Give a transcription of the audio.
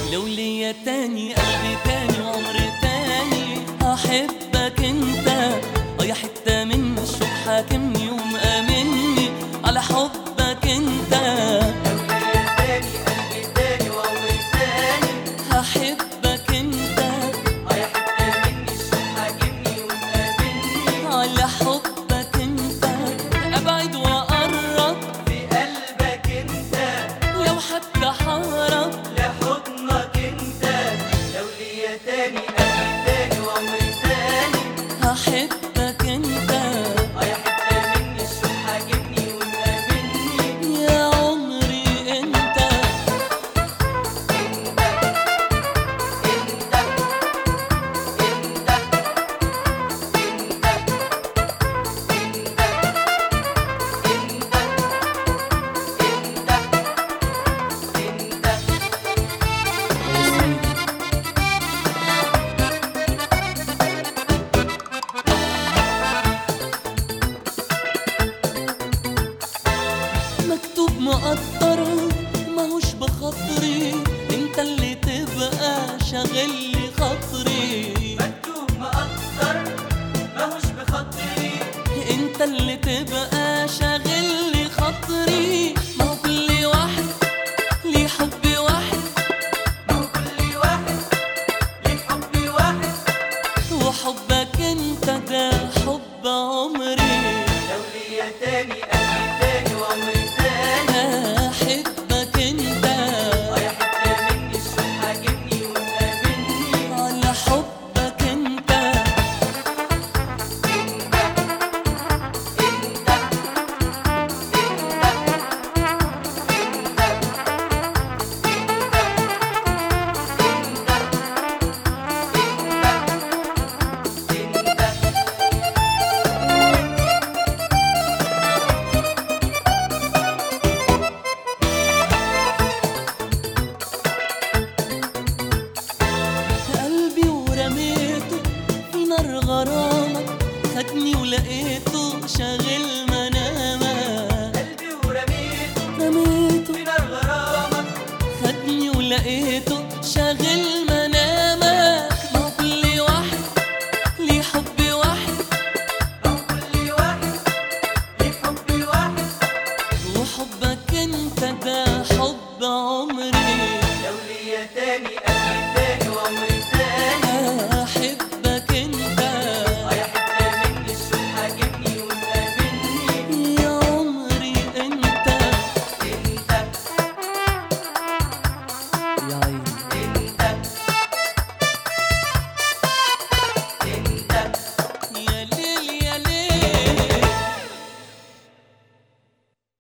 لو ليا تاني قلبي تاني وعمر تاني هحبك انت اه يا حتة من الشوق حاكمني ومأمني على حبك انت تاني قلبي تاني وعمري تاني هحبك انت اه يا حتة مني الشوق حاكمني ومقابلني على حبك انت ابعد واقرب في قلبك انت لو حتى حارب لحضنك انت لو ليا تاني قلبي تاني وعمري تاني هحبك انت اه يا حتة مني الشوق حاكمني ومقابلني يا عمري انت انت انت انت انت مكتوب مقدر ماهوش بخاطري انت اللي تبقى شاغل لي خاطري مكتوب مقدر ماهوش بخاطري انت اللي تبقى شاغل لي خاطري ما هو كل واحد ليه حب واحد ما هو كل واحد ليه حب واحد وحبك انت ده حب عمري لو ليا تاني قلبي تاني وعمري تاني احبك انت اه يا حتة مني الشوق حاجبني ومقابلني على حبك انت قلبي ورميته في نار غرامك خدني ولقيته شاغل منامك قلبي ورميته رميته في نار غرامك خدني ولقيته شاغل